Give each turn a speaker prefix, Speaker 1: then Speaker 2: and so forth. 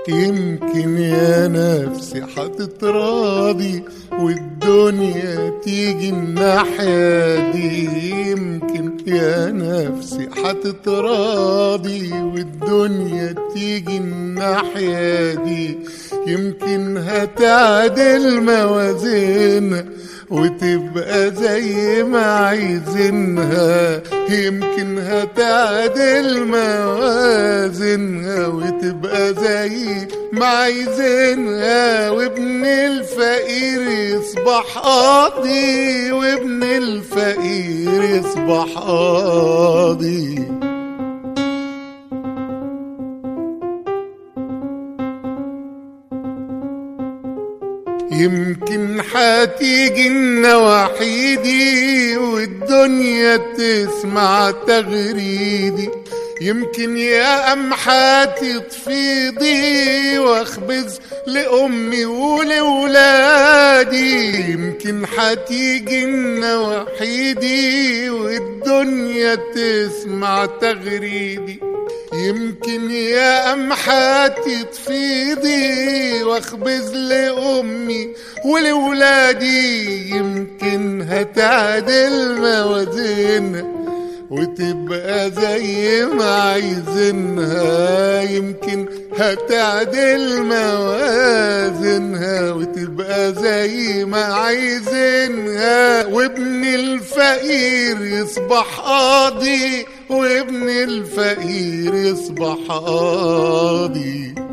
Speaker 1: يمكن يا نفسي حتتراضي والدنيا تيجي الناحية دي يمكن يا نفسي حتتراضي والدنيا تيجي الناحية دي يمكن هتعدل موازينها وتبقى زي ما عايزينها يمكن هتعدل موازينها وتبقى زي ما عايزينها وابن الفقير يصبح قاضي وابن الفقير يصبح قاضي يمكن حتيجي النواحي دي والدنيا تسمع تغريدي يمكن يا أم تفيضي واخبز لأمي ولولادي يمكن حتيجي النواحي دي والدنيا تسمع تغريدي يمكن يا أم تفيضي واخبز لأمي ولولادي يمكن هتعدل موازينها وتبقى زي ما عايزينها يمكن هتعدل موازينها وتبقى زي ما عايزينها وابن الفقير يصبح قاضي وابن الفقير يصبح قاضي